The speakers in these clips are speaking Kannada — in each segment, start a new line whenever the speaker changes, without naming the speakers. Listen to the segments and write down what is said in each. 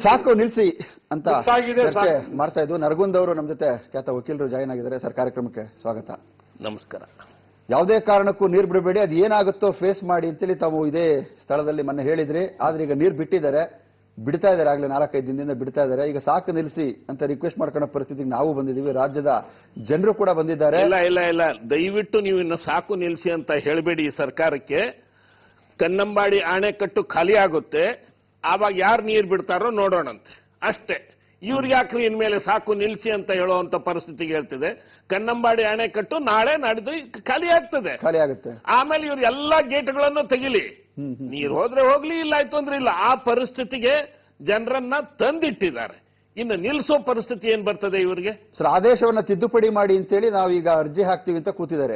ಸಾಕು ನಿಲ್ಸಿ ಅಂತ
ಗೊತ್ತಾಗಿದೆ,
ಚರ್ಚೆ
ಸಾಕು.
ಮಾಡ್ತಾ ಇದ್ವು ನರಗುಂದ್ ಅವರು ನಮ್ಮ ಜೊತೆ ಖ್ಯಾತ ವಕೀಲರು ಜಾಯ್ನ್ ಆಗಿದ್ದಾರೆ ಸರ್ ಕಾರ್ಯಕ್ರಮಕ್ಕೆ ಸ್ವಾಗತ
ನಮಸ್ಕಾರ
ಯಾವುದೇ ಕಾರಣಕ್ಕೂ ನೀರು ಬಿಡಬೇಡಿ ಅದು ಏನಾಗುತ್ತೋ ಫೇಸ್ ಮಾಡಿ ಅಂತೇಳಿ ತಾವು ಇದೇ ಸ್ಥಳದಲ್ಲಿ ಮೊನ್ನೆ ಹೇಳಿದ್ರಿ ಆದ್ರೆ ಈಗ ನೀರು ಬಿಟ್ಟಿದ್ದಾರೆ ಬಿಡ್ತಾ ಇದ್ದಾರೆ ಆಗ್ಲೇ ನಾಲ್ಕೈದು ದಿನದಿಂದ ಬಿಡ್ತಾ ಇದ್ದಾರೆ ಈಗ ಸಾಕು ನಿಲ್ಲಿಸಿ ಅಂತ ರಿಕ್ವೆಸ್ಟ್ ಮಾಡ್ಕೊಳ್ಳೋ ಪರಿಸ್ಥಿತಿಗೆ ನಾವು ಬಂದಿದ್ದೀವಿ ರಾಜ್ಯದ ಜನರು ಕೂಡ ಬಂದಿದ್ದಾರೆ
ಇಲ್ಲ ಇಲ್ಲ ಇಲ್ಲ ದಯವಿಟ್ಟು ನೀವು ಇನ್ನು ಸಾಕು ನಿಲ್ಲಿಸಿ ಅಂತ ಹೇಳಬೇಡಿ ಈ ಸರ್ಕಾರಕ್ಕೆ ಕನ್ನಂಬಾಡಿ ಅಣೆಕಟ್ಟು ಖಾಲಿ ಆಗುತ್ತೆ ಆವಾಗ ಯಾರು ನೀರು ಬಿಡ್ತಾರೋ ನೋಡೋಣಂತೆ ಅಷ್ಟೇ ಇವ್ರಿಗೆ ಯಾಕ್ರಿ ಇನ್ಮೇಲೆ ಸಾಕು ನಿಲ್ಲಿಸಿ ಅಂತ ಹೇಳುವಂತ ಪರಿಸ್ಥಿತಿಗೆ ಹೇಳ್ತಿದೆ ಕನ್ನಂಬಾಡಿ ಅಣೆಕಟ್ಟು ನಾಳೆ ನಾಡಿದ್ದು ಖಾಲಿ ಆಗ್ತದೆ
ಖಾಲಿ ಆಗುತ್ತೆ
ಆಮೇಲೆ ಇವ್ರು ಎಲ್ಲಾ ಗೇಟ್ಗಳನ್ನು ತೆಗಿಲಿ
ಹ್ಮ್, ಹ್ಮ್.
ನೀರು ಹೋದ್ರೆ ಹೋಗ್ಲಿ ಇಲ್ಲ ಆಯ್ತು ಅಂದ್ರೆ ಇಲ್ಲ ಆ ಪರಿಸ್ಥಿತಿಗೆ ಜನರನ್ನ ತಂದಿಟ್ಟಿದ್ದಾರೆ ಇನ್ನು ನಿಲ್ಲಿಸೋ ಪರಿಸ್ಥಿತಿ ಏನ್ ಬರ್ತದೆ ಇವರಿಗೆ
ಸರ್ ಆದೇಶವನ್ನ ತಿದ್ದುಪಡಿ ಮಾಡಿ ಅಂತೇಳಿ ನಾವೀಗ ಅರ್ಜಿ ಹಾಕ್ತೀವಿ ಅಂತ ಕೂತಿದ್ದಾರೆ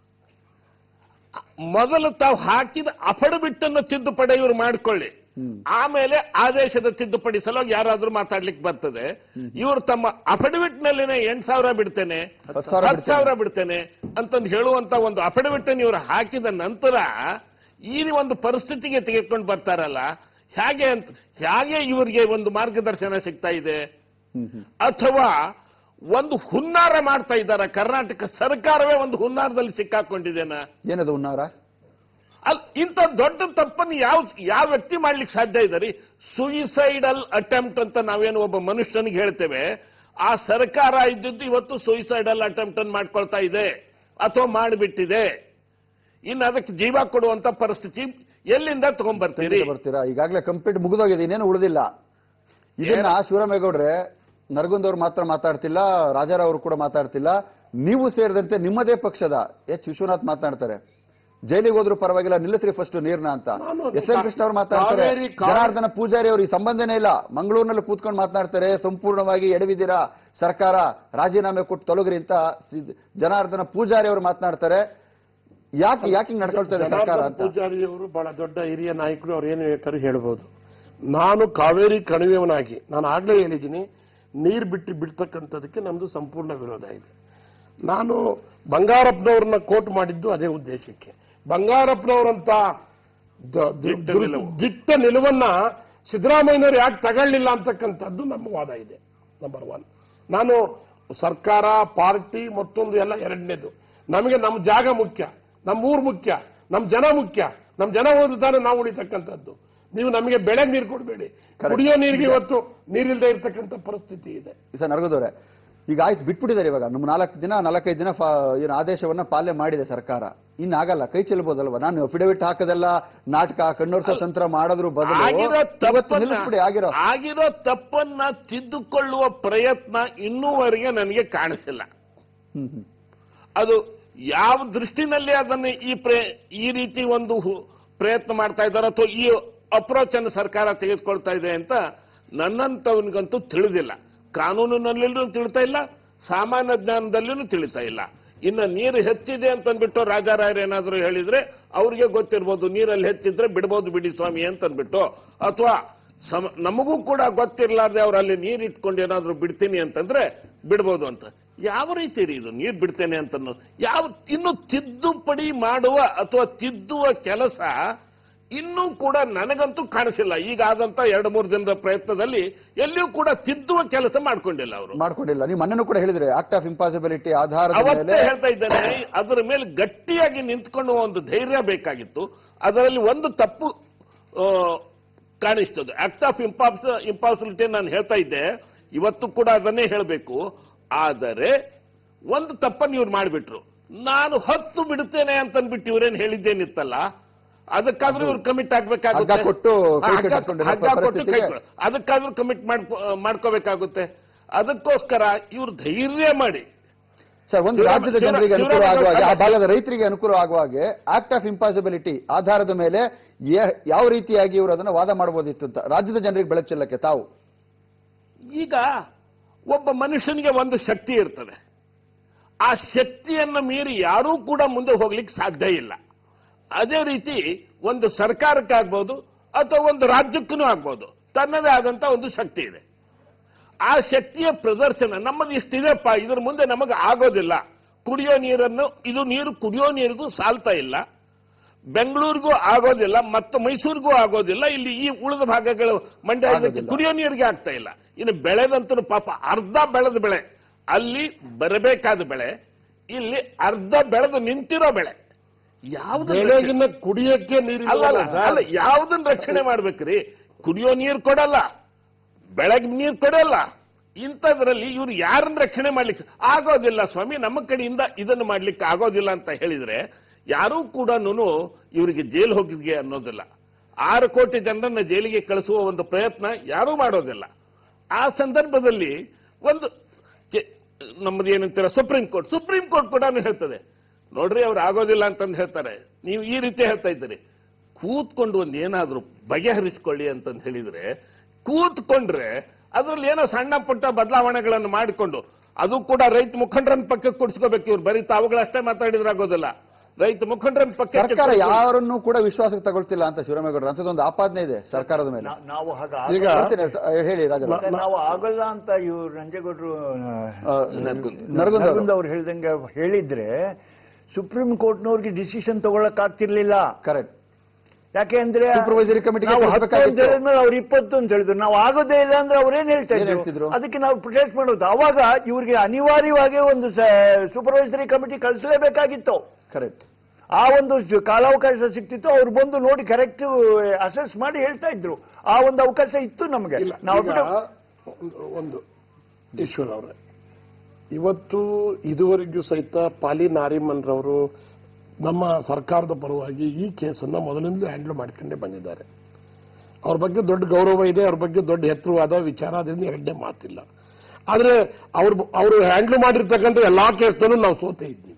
ಮೊದಲು ತಾವು ಹಾಕಿದ ಅಫಿಡವಿಟ್ ತಿದ್ದುಪಡಿ ಇವರು ಮಾಡ್ಕೊಳ್ಳಿ
ಹ್ಮ್.
ಆಮೇಲೆ ಆದೇಶದ ತಿದ್ದುಪಡಿ ಸಲುವಾಗಿ ಯಾರಾದ್ರೂ ಮಾತಾಡ್ಲಿಕ್ಕೆ ಬರ್ತದೆ ಇವರು ತಮ್ಮ ಅಫಿಡವಿಟ್ ನಲ್ಲಿನೇ ಎಂಟ್ ಸಾವಿರ ಬಿಡ್ತೇನೆ
ಹತ್ತು ಸಾವಿರ
ಹತ್ತು ಸಾವಿರ ಬಿಡ್ತೇನೆ ಅಂತಂದು ಹೇಳುವಂತ ಒಂದು ಅಫಿಡವಿಟ್ ಇವರು ಹಾಕಿದ ನಂತರ ಈ ಒಂದು ಪರಿಸ್ಥಿತಿಗೆ ತೆಗೆದುಕೊಂಡು ಬರ್ತಾರಲ್ಲ ಹೇಗೆ ಅಂತ ಹೇಗೆ ಇವರಿಗೆ ಒಂದು ಮಾರ್ಗದರ್ಶನ ಸಿಗ್ತಾ ಇದೆ
ಹ್ಮ್ ಹ್ಮ್
ಅಥವಾ ಒಂದು ಹುನ್ನಾರ ಮಾಡ್ತಾ ಇದ್ದಾರೆ ಕರ್ನಾಟಕ ಸರ್ಕಾರವೇ ಒಂದು ಹುನ್ನಾರದಲ್ಲಿ ಸಿಕ್ಕಾಕೊಂಡಿದ್ದೇನಾ
ಏನದು ಹುನ್ನಾರ
ಅಲ್ ಇಂಥ ದೊಡ್ಡ ತಪ್ಪನ್ನು ಯಾವ ಯಾವ ವ್ಯಕ್ತಿ ಮಾಡ್ಲಿಕ್ಕೆ ಸಾಧ್ಯ ಇದೆ ರೀ ಸುಯಿಸೈಡಲ್ ಅಟೆಂಪ್ಟ್ ಅಂತ ನಾವೇನು ಒಬ್ಬ ಮನುಷ್ಯನಿಗೆ ಹೇಳ್ತೇವೆ ಆ ಸರ್ಕಾರ ಇದ್ದಿದ್ದು ಇವತ್ತು ಸುಯಿಸೈಡಲ್ ಅಟೆಂಪ್ಟ್ ಅನ್ನು ಮಾಡ್ಕೊಳ್ತಾ ಇದೆ ಅಥವಾ ಮಾಡಿಬಿಟ್ಟಿದೆ ಇನ್ನು ಅದಕ್ಕೆ ಜೀವ ಕೊಡುವಂತ ಪರಿಸ್ಥಿತಿ ಎಲ್ಲಿಂದ ತಗೊಂಡ್ಬರ್ತೀರಿ
ಖಂಡಿತ ಬರ್ತೀರಾ ಈಗಾಗಲೇ ಕಂಪ್ಲೀಟ್ ಮುಗಿದೋಗಿದೆ ಇನ್ನೇನು ಉಳಿದಿಲ್ಲ ಇದನ್ನ ಶಿವರಾಮೇಗೌಡ್ರೆ ನರಗುಂದ್ ಅವ್ರು ಮಾತ್ರ ಮಾತಾಡ್ತಿಲ್ಲ ರಾಜಾರಾವ್ ಅವರು ಕೂಡ ಮಾತಾಡ್ತಿಲ್ಲ ನೀವು ಸೇರಿದಂತೆ ನಿಮ್ಮದೇ ಪಕ್ಷದ ಎಚ್ ವಿಶ್ವನಾಥ್ ಮಾತನಾಡ್ತಾರೆ ಜೈಲಿಗೆ ಹೋದ್ರು ಪರವಾಗಿಲ್ಲ ನಿಲ್ಲಿಸ್ರಿ ಫಸ್ಟ್ ನೀರ್ನ ಅಂತ
ನಾನು
ಎಸ್ ಎಂ ಕೃಷ್ಣ ಅವ್ರು ಮಾತಾಡ್ತಾರೆ
ಕಾವೇರಿ- ಕಾವೇರಿ-
ಜನಾರ್ದನ ಪೂಜಾರಿ ಅವರು ಈ ಸಂಬಂಧನೇ ಇಲ್ಲ ಮಂಗಳೂರಿನಲ್ಲಿ ಕೂತ್ಕೊಂಡು ಮಾತನಾಡ್ತಾರೆ ಸಂಪೂರ್ಣವಾಗಿ ಎಡವಿದ್ದೀರಾ ಸರ್ಕಾರ ರಾಜೀನಾಮೆ ಕೊಟ್ಟು ತೊಲಗ್ರಿ ಅಂತ ಸಿದ್- ಜನಾರ್ದನ ಪೂಜಾರಿ ಅವರು ಮಾತನಾಡ್ತಾರೆ ಯಾಕೆ ಯಾಕೆ ಹಿಂಗ್ ನಡ್ಕೊಳ್ತಾ ಇದೆ ಸರ್ಕಾರ
ಜನಾರ್ದನ್
ಅಂತ
ಪೂಜಾರಿ ಅವರು ಬಹಳ ದೊಡ್ಡ ಹಿರಿಯ ನಾಯಕರು ಅವ್ರು ಏನು ಬೇಕಾದ್ರೂ ಹೇಳ್ಬೋದು ನಾನು ಕಾವೇರಿ ಕಣಿವೆಯವನಾಗಿ ನಾನು ಆಗ್ಲೇ ಹೇಳಿದ್ದೀನಿ ನೀರು ಬಿಟ್ಟು ಬಿಡ್ತಕ್ಕಂಥದಕ್ಕೆ ನಮ್ದು ಸಂಪೂರ್ಣ ವಿರೋಧ ಇದೆ ನಾನು ಬಂಗಾರಪ್ಪನವ್ರನ್ನ ಕೋಟ್ ಮಾಡಿದ್ದು ಅದೇ ಉದ್ದೇಶಕ್ಕೆ ಬಂಗಾರಪ್ಪನವರಂತ ದ- ದ-
ದಿಟ್ಟ
ದುರ್-
ನಿಲುವು.
ದಿಟ್ಟ ನಿಲುವನ್ನ ಸಿದ್ದರಾಮಯ್ಯನವರು ಯಾಕೆ ತಗೊಳ್ಳಿಲ್ಲ ಅಂತಕ್ಕಂಥದ್ದು ನಮ್ಮ ವಾದ ಇದೆ ನಂಬರ್ ಒನ್ ನಾನು ಸರ್ಕಾರ ಪಾರ್ಟಿ ಮತ್ತೊಂದು ಎಲ್ಲ ಎರಡನೇದು ನಮಗೆ ನಮ್ಮ ಜಾಗ ಮುಖ್ಯ ನಮ್ಮ ಊರು ಮುಖ್ಯ ನಮ್ಮ ಜನ ಮುಖ್ಯ ನಮ್ಮ ಜನ ಹೋದ್ರೆ ನಾವು ಉಳಿತಕ್ಕಂಥದ್ದು ನೀವು ನಮಗೆ ಬೆಳೆ ನೀರು ಕೊಡಬೇಡಿ ಕುಡಿಯೋ ನೀರಿಗೆ ಇವತ್ತು ನೀರಿಲ್ಲದೆ ಇರತಕ್ಕಂಥ ಪರಿಸ್ಥಿತಿ ಇದೆ
ಸರ್ ನರಗುದವ್ರೆ ಈಗ ಆಯ್ತು ಬಿಟ್ಬಿಟ್ಟಿದ್ದಾರೆ ಇವಾಗ ನಮ್ಮ ನಾಲ್ಕು ದಿನ ನಾಲ್ಕೈದು ದಿನ ಫಾ- ಏನು ಆದೇಶವನ್ನ ಪಾಲನೆ ಮಾಡಿದೆ ಸರ್ಕಾರ ಇನ್ನಾಗಲ್ಲ ಕೈ ಚೆಲ್ಬೋದಲ್ವಾ ನಾನು ಅಫಿಡವಿಟ್ ಹಾಕದೆಲ್ಲ ನಾಟಕ ಕಣ್ಣೋರ್ಸ ತಂತ್ರ ಮಾಡೋದ್ರ ಬದಲು
ಆಗಿರೋ
ಇವತ್ತು ನಿಲ್ಲಿಸ್ಬಿಡಿ
ತಪ್ಪನ್ನ
ಆಗಿರೋ
ಆಗಿರೋ ತಪ್ಪನ್ನ ತಿದ್ದುಕೊಳ್ಳುವ ಪ್ರಯತ್ನ ಇನ್ನೂವರೆಗೆ ನನಗೆ ಕಾಣಿಸಿಲ್ಲ
ಹ್ಮ್ ಹ್ಮ್
ಅದು ಯಾವ ದೃಷ್ಟಿನಲ್ಲಿ ಅದನ್ನು ಈ ಪ್ರೇ ಈ ರೀತಿ ಒಂದು ಹು- ಪ್ರಯತ್ನ ಮಾಡ್ತಾ ಇದ್ದಾರೆ ಅಥವಾ ಈ ಅಪ್ರೋಚ್ ಅನ್ನು ಸರ್ಕಾರ ತೆಗೆದುಕೊಳ್ತಾ ಇದೆ ಅಂತ ನನ್ನಂತವನಿಗಂತೂ ತಿಳಿದಿಲ್ಲ ಕಾನೂನಿನಲ್ಲೂ ತಿಳಿತಾ ಇಲ್ಲ ಸಾಮಾನ್ಯ ಜ್ಞಾನದಲ್ಲೂ ತಿಳಿತಾ ಇಲ್ಲ ಇನ್ನು ನೀರು ಹೆಚ್ಚಿದೆ ಅಂತ ಅಂದ್ಬಿಟ್ಟು ರಾಜಾರಾಯರು ಏನಾದರೂ ಹೇಳಿದ್ರೆ ಅವ್ರಿಗೆ ಗೊತ್ತಿರ್ಬೋದು ನೀರಲ್ಲಿ ಹೆಚ್ಚಿದ್ರೆ ಬಿಡ್ಬೋದು ಬಿಡಿ ಸ್ವಾಮಿ ಅಂತ ಅಂದ್ಬಿಟ್ಟು ಅಥವಾ ಸಮ ನಮಗೂ ಕೂಡ ಗೊತ್ತಿರ್ಲಾರ್ದೆ ಅವ್ರು ಅಲ್ಲಿ ನೀರು ಇಟ್ಕೊಂಡು ಏನಾದರೂ ಬಿಡ್ತೀನಿ ಅಂತಂದ್ರೆ ಬಿಡ್ಬೋದು ಅಂತ ಯಾವ ರೀತಿ ರೀ ಇದು ನೀರು ಬಿಡ್ತೇನೆ ಅಂತ ಯಾವ ಇನ್ನು ತಿದ್ದುಪಡಿ ಮಾಡುವ ಅಥವಾ ತಿದ್ದುವ ಕೆಲಸ ಇನ್ನೂ ಕೂಡ ನನಗಂತೂ ಕಾಣಿಸಿಲ್ಲ ಈಗ ಆದಂತ ಎರಡು ಮೂರು ದಿನದ ಪ್ರಯತ್ನದಲ್ಲಿ ಎಲ್ಲಿಯೂ ಕೂಡ ತಿದ್ದುವ ಕೆಲಸ ಮಾಡ್ಕೊಂಡಿಲ್ಲ ಅವರು
ಮಾಡ್ಕೊಂಡಿಲ್ಲ ನೀವು ಮೊನ್ನೆನೂ ಕೂಡ ಹೇಳಿದ್ರಿ ಆಕ್ಟ್ ಆಫ್ ಇಂಪಾಸಿಬಿಲಿಟಿ ಆಧಾರದ ಮೇಲೆ
ಅವತ್ತೇ ಹೇಳ್ತಾ ಇದ್ದೇನೆ ಅದರ ಮೇಲೆ ಗಟ್ಟಿಯಾಗಿ ನಿಂತ್ಕೊಳ್ಳುವ ಒಂದು ಧೈರ್ಯ ಬೇಕಾಗಿತ್ತು ಅದರಲ್ಲಿ ಒಂದು ತಪ್ಪು ಆ, ಕಾಣಿಸ್ತದೆ ಆಕ್ಟ್ ಆಫ್ ಇಂಪಾಸ್ ಇಂಪಾಸಿಬಿಲಿಟಿ ನಾನು ಹೇಳ್ತಾ ಇದ್ದೆ ಇವತ್ತು ಕೂಡ ಅದನ್ನೇ ಹೇಳಬೇಕು ಆದರೆ ಒಂದು ತಪ್ಪನ್ನು ಇವ್ರು ಮಾಡಿಬಿಟ್ರು ನಾನು ಹತ್ತು ಬಿಡುತ್ತೇನೆ ಅಂತ ಅಂದ್ಬಿಟ್ಟು ಇವ್ರೇನು ಹೇಳಿದ್ದೇನಿತ್ತಲ್ಲ ಅದಕ್ಕಾದ್ರೂ ಇವ್ರು ಕಮಿಟ್ ಆಗ್ಬೇಕಾಗುತ್ತೆ
ಹಗ್ಗ ಕೊಟ್ಟು ಕೈ
ಹಗ್ಗ-
ಕಟ್ಟಿಸ್ಕೊಂಡಿರೋ
ಹಗ್ಗ ಕೊಟ್ಟು ಕೈ
ಪರಿಸ್ಥಿತಿಗೆ-
ಅದಕ್ಕಾದ್ರೂ ಕಮಿಟ್ ಮಾಡ್ಕೋಬೇಕಾಗುತ್ತೆ ಅದಕ್ಕೋಸ್ಕರ ಇವ್ರು ಧೈರ್ಯ ಮಾಡಿ
ಸರ್ ಒಂದು
ಶಿವರಾಮ-
ರಾಜ್ಯದ
ಶಿವರಾಮ-
ಜನರಿಗೆ ಅನುಕೂಲ
ಶಿವರಾಮ
ಆಗುವ ಹಾಗೆ ಆ
ಗೌಡ-
ಭಾಗದ ರೈತರಿಗೆ ಅನುಕೂಲ ಆಗುವ ಹಾಗೆ ಆಕ್ಟ್ ಆಫ್ ಇಂಪಾಸಿಬಿಲಿಟಿ ಆಧಾರದ ಮೇಲೆ ಯಾ- ಯಾವ ರೀತಿಯಾಗಿ ಇವರು ಅದನ್ನ ವಾದ ಮಾಡಬಹುದಿತ್ತು ಅಂತ ರಾಜ್ಯದ ಜನರಿಗೆ ಬೆಳಕು ಚೆಲ್ಲಕ್ಕೆ ತಾವು
ಈಗ ಒಬ್ಬ ಮನುಷ್ಯನಿಗೆ ಒಂದು ಶಕ್ತಿ ಇರ್ತದೆ ಆ ಶಕ್ತಿಯನ್ನು ಮೀರಿ ಯಾರೂ ಕೂಡ ಮುಂದೆ ಹೋಗ್ಲಿಕ್ಕೆ ಸಾಧ್ಯ ಇಲ್ಲ ಅದೇ ರೀತಿ ಒಂದು ಸರ್ಕಾರಕ್ಕಾಗ್ಬೋದು ಅಥವಾ ಒಂದು ರಾಜ್ಯಕ್ಕೂ ಆಗ್ಬೋದು ತನ್ನದೇ ಆದಂತ ಒಂದು ಶಕ್ತಿ ಇದೆ ಆ ಶಕ್ತಿಯ ಪ್ರದರ್ಶನ ನಮ್ಮದು ಇಷ್ಟಿದೆಪ್ಪ ಇದ್ರ ಮುಂದೆ ನಮಗೆ ಆಗೋದಿಲ್ಲ ಕುಡಿಯೋ ನೀರನ್ನು ಇದು ನೀರು ಕುಡಿಯೋ ನೀರಿಗೂ ಸಾಲ್ತಾ ಇಲ್ಲ ಬೆಂಗಳೂರಿಗೂ ಆಗೋದಿಲ್ಲ ಮತ್ತು ಮೈಸೂರಿಗೂ ಆಗೋದಿಲ್ಲ ಇಲ್ಲಿ ಈ ಉಳಿದ ಭಾಗಗಳು ಮಂಡ್ಯ ಇದಕ್ಕೆ
ಆಗೋದಿಲ್ಲ.
ಕುಡಿಯೋ ನೀರಿಗೆ ಆಗ್ತಾ ಇಲ್ಲ ಇನ್ನು ಬೆಳೆದಂತೂ ಪಾಪ ಅರ್ಧ ಬೆಳೆದ ಬೆಳೆ ಅಲ್ಲಿ ಬರಬೇಕಾದ ಬೆಳೆ ಇಲ್ಲಿ ಅರ್ಧ ಬೆಳೆದು ನಿಂತಿರೋ ಬೆಳೆ ಯಾವ್ದು
ಬೆಳೆಗಿನ ಕುಡಿಯಕ್ಕೆ
ಅಲ್ಲ
ನೀರಿಲ್ಲ
ಅಲ್ಲ,
ಸರ್
ಅಲ್ಲ ಯಾವ್ದನ್ನ ರಕ್ಷಣೆ ಮಾಡ್ಬೇಕ್ರಿ ಕುಡಿಯೋ ನೀರು ಕೊಡಲ್ಲ ಬೆಳಗ್ಗೆ ನೀರು ಕೊಡಲ್ಲ ಇಂಥದ್ರಲ್ಲಿ ಇವ್ರು ಯಾರನ್ನ ರಕ್ಷಣೆ ಮಾಡ್ಲಿಕ್ಕೆ ಆಗೋದಿಲ್ಲ ಸ್ವಾಮಿ ನಮ್ಮ ಕಡೆಯಿಂದ ಇದನ್ನು ಮಾಡ್ಲಿಕ್ಕೆ ಆಗೋದಿಲ್ಲ ಅಂತ ಹೇಳಿದ್ರೆ ಯಾರೂ ಕೂಡ ಇವರಿಗೆ ಜೈಲು ಹೋಗಿಗೆ ಅನ್ನೋದಿಲ್ಲ ಆರು ಕೋಟಿ ಜನರನ್ನ ಜೈಲಿಗೆ ಕಳಿಸುವ ಒಂದು ಪ್ರಯತ್ನ ಯಾರೂ ಮಾಡೋದಿಲ್ಲ ಆ ಸಂದರ್ಭದಲ್ಲಿ ಒಂದು ಕೆ- ನಮ್ಮದು ಏನಂತೀರ ಸುಪ್ರೀಂ ಕೋರ್ಟ್ ಸುಪ್ರೀಂ ಕೋರ್ಟ್ ಕೂಡ ಹೇಳ್ತದೆ ನೋಡ್ರಿ ಅವ್ರು ಆಗೋದಿಲ್ಲ ಅಂತಂದು ಹೇಳ್ತಾರೆ ನೀವು ಈ ರೀತಿ ಹೇಳ್ತಾ ಇದ್ದೀರಿ ಕೂತ್ಕೊಂಡು ಒಂದು ಏನಾದ್ರೂ ಬಗೆಹರಿಸ್ಕೊಳ್ಳಿ ಅಂತಂದು ಹೇಳಿದ್ರೆ ಕೂತ್ಕೊಂಡ್ರೆ ಅದ್ರಲ್ಲಿ ಏನೋ ಸಣ್ಣ ಪುಟ್ಟ ಬದಲಾವಣೆಗಳನ್ನು ಮಾಡಿಕೊಂಡು ಅದು ಕೂಡ ರೈತ ಮುಖಂಡರನ್ನ ಪಕ್ಕಕ್ಕೆ ಕೂಡಿಸ್ಕೋಬೇಕು ಇವ್ರು ಬರೀ ತಾವುಗಳಷ್ಟೇ ಮಾತಾಡಿದ್ರೆ ಆಗೋದಿಲ್ಲ ರೈತ ಮುಖಂಡರನ್ನ ಪಕ್ಕಕ್ಕೆ
ಸರ್ಕಾರ
ಕೂಡ್ಸ್ಕೊಂಡು-
ಯಾರನ್ನೂ ಕೂಡ ವಿಶ್ವಾಸಕ್ಕೆ ತಗೊಳ್ತಿಲ್ಲ ಅಂತ ಶಿವರಾಮೇಗೌಡರು ಅಂತದೊಂದು ಆಪಾದನೆ ಇದೆ ಸರ್ಕಾರದ ಮೇಲೆ
ನಾ- ನಾವು ಹಾಗ
ಈಗ
ಹೇಳ್ತೀನಿ, ಅಹ್, ಹೇಳಿ ರಾಜ
ಮತ್ತೆ ನಾವು ಆಗಲ್ಲ ಅಂತ ಇವ್ರು ನಂಜೇಗೌಡರು
ನರಗುಂದ.
ನರಗುಂದ
ಅವ್ರು ಹೇಳ್ದಂಗೆ ಹೇಳಿದ್ರೆ ಸುಪ್ರೀಂ ಕೋರ್ಟ್ನವ್ರಿಗೆ ಡಿಸಿಷನ್ ತಗೊಳಕ್ ಆಗ್ತಿರ್ಲಿಲ್ಲ
ಕರೆಕ್ಟ್
ಯಾಕೆ ಅಂದ್ರೆ
Supervisory committee ಗೆ
ನಾವು ಹತ್ತು
ಕಳಿಸ್ಬೇಕಾಗಿತ್ತು.
ಅಂತ ಹೇಳಿದ್ಮೇಲೆ ಅವ್ರು ಇಪ್ಪತ್ತು ಅಂತ ಹೇಳಿದ್ರು ನಾವು ಆಗೋದೇ ಇಲ್ಲ ಅಂದ್ರೆ ಅವ್ರೇನ್ ಹೇಳ್ತಾ
ಏನ್
ಇದ್ರು
ಹೇಳ್ತಿದ್ರು?
ಅದಕ್ಕೆ ನಾವು ಪ್ರೊಟೆಸ್ಟ್ ಮಾಡೋದು ಅವಾಗ ಇವ್ರಿಗೆ ಅನಿವಾರ್ಯವಾಗಿ ಒಂದು ಸೂಪರ್ವೈಸರಿ ಕಮಿಟಿ ಕಳಿಸಲೇಬೇಕಾಗಿತ್ತು
ಕರೆಕ್ಟ್
ಆ ಒಂದು ಜ- ಕಾಲಾವಕಾಶ ಸಿಕ್ತಿತ್ತು ಅವ್ರು ಬಂದು ನೋಡಿ ಕರೆಕ್ಟ್ ಅಸೆಸ್ ಮಾಡಿ ಹೇಳ್ತಾ ಇದ್ರು ಆ ಒಂದು ಅವಕಾಶ ಇತ್ತು ನಮಗೆ
ಇಲ್ಲ
ನಾವು
ಈಗ
ಬಿಟ್ಟು-
ಒಂದು- ಒಂದು ಈಶ್ವರ್ ಅವರೇ ಇವತ್ತು ಇದುವರೆಗೂ ಸಹಿತ ಪಾಲಿ ನಾರಿಮನ್ರವರು ನಮ್ಮ ಸರ್ಕಾರದ ಪರವಾಗಿ ಈ ಕೇಸನ್ನ ಮೊದಲಿಂದಲೂ ಹ್ಯಾಂಡಲ್ ಮಾಡ್ಕೊಂಡೇ ಬಂದಿದ್ದಾರೆ ಅವ್ರ ಬಗ್ಗೆ ದೊಡ್ಡ ಗೌರವ ಇದೆ ಅವ್ರ ಬಗ್ಗೆ ದೊಡ್ಡ ಎತ್ತರವಾದ ವಿಚಾರ ಅದರಿಂದ ಎರಡನೇ ಮಾತಿಲ್ಲ ಆದ್ರೆ ಅವ್ರು ಅವರು ಹ್ಯಾಂಡಲ್ ಮಾಡಿರ್ತಕ್ಕಂಥ ಎಲ್ಲಾ ಕೇಸ್ನಲ್ಲೂ ನಾವು ಸೋತೆ ಇದ್ದೀವಿ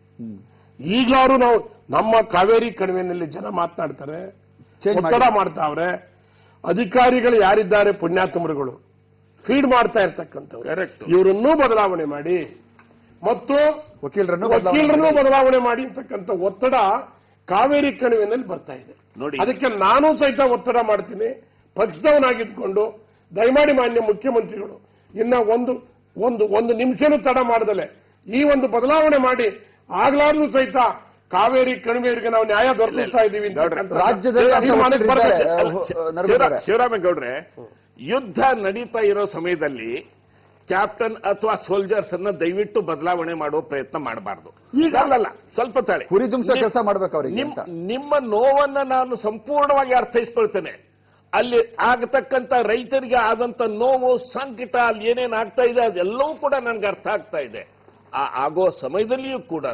ಈಗಲಾರು ನಾವು ನಮ್ಮ ಕಾವೇರಿ ಕಣಿವೆನಲ್ಲಿ ಜನ ಮಾತನಾಡ್ತಾರೆ
Change
ಒತ್ತಡ
ಮಾಡಿ.
ಮಾಡ್ತಾವ್ರೆ ಅಧಿಕಾರಿಗಳು ಯಾರಿದ್ದಾರೆ ಪುಣ್ಯಾತ್ಮರುಗಳು ಫೀಡ್ ಮಾಡ್ತಾ ಇರ್ತಕ್ಕಂಥವ್ರು
Correct.
ಇವರನ್ನೂ ಬದಲಾವಣೆ ಮಾಡಿ ಮತ್ತು
ವಕೀಲರನ್ನು ಬದಲಾವಣೆ
ವಕೀಲರನ್ನು
ಮಾಡಿ.
ಬದಲಾವಣೆ ಮಾಡಿ ಅಂತಕ್ಕಂಥ ಒತ್ತಡ ಕಾವೇರಿ ಕಣಿವೆನಲ್ಲಿ ಬರ್ತಾ ಇದೆ
ನೋಡಿ.
ಅದಕ್ಕೆ ನಾನು ಸಹಿತ ಒತ್ತಡ ಮಾಡ್ತೀನಿ ಪಕ್ಷದವನಾಗಿದ್ಕೊಂಡು ದಯಮಾಡಿ ಮಾನ್ಯ ಮುಖ್ಯಮಂತ್ರಿಗಳು ಇನ್ನ ಒಂದು ಒಂದು ಒಂದು ನಿಮಿಷನೂ ತಡ ಮಾಡದಲೆ ಈ ಒಂದು ಬದಲಾವಣೆ ಮಾಡಿ ಆಗ್ಲಾರ್ದು ಸಹಿತ ಕಾವೇರಿ ಕಣಿವೆಯವರಿಗೆ ನಾವು ನ್ಯಾಯ ದೊರಕಿಸ್ತಾ ಇದ್ದೀವಿ ಅಂತಕ್ಕಂಥ
ರಾಜ್ಯದಲ್ಲಿ ಅಂತ
ತೀರ್ಮಾನಕ್ಕೆ
ಒಬ್ಬರು
ಬರ್ಬೇಕು.
ಇದ್ದಾರೆ.
ಅಲ್ಲ,
ಅಹ್,
ಶಿವ-
ನರಗುಂದವ್ರೆ.
ಶಿವರಾಮೇಗೌಡ್ರೆ ಯುದ್ಧ ನಡೀತಾ ಇರೋ ಸಮಯದಲ್ಲಿ ಕ್ಯಾಪ್ಟನ್ ಅಥವಾ ಸೋಲ್ಜರ್ಸ್ ಅನ್ನ ದಯವಿಟ್ಟು ಬದಲಾವಣೆ ಮಾಡೋ ಪ್ರಯತ್ನ ಮಾಡಬಾರ್ದು ಈಗ ಅಲ್ಲಲ್ಲ ಸ್ವಲ್ಪ ತಾಳಿ
ಹುರಿ ತುಂಬಿಸೋ ಕೆಲಸ ಮಾಡ್ಬೇಕು ಅವ್ರಿಗೆ
ನಿಮ್-
ಅಂತ
ನಿಮ್ಮ ನೋವನ್ನ ನಾನು ಸಂಪೂರ್ಣವಾಗಿ ಅರ್ಥೈಸ್ಕೊಳ್ತೇನೆ ಅಲ್ಲಿ ಆಗತಕ್ಕಂತ ರೈತರಿಗೆ ಆದಂತ ನೋವು ಸಂಕಟ ಅಲ್ಲಿ ಏನೇನ್ ಆಗ್ತಾ ಇದೆ ಅದೆಲ್ಲವೂ ಕೂಡ ನನ್ಗೆ ಅರ್ಥ ಆಗ್ತಾ ಇದೆ ಆ ಆಗೋ ಸಮಯದಲ್ಲಿಯೂ ಕೂಡ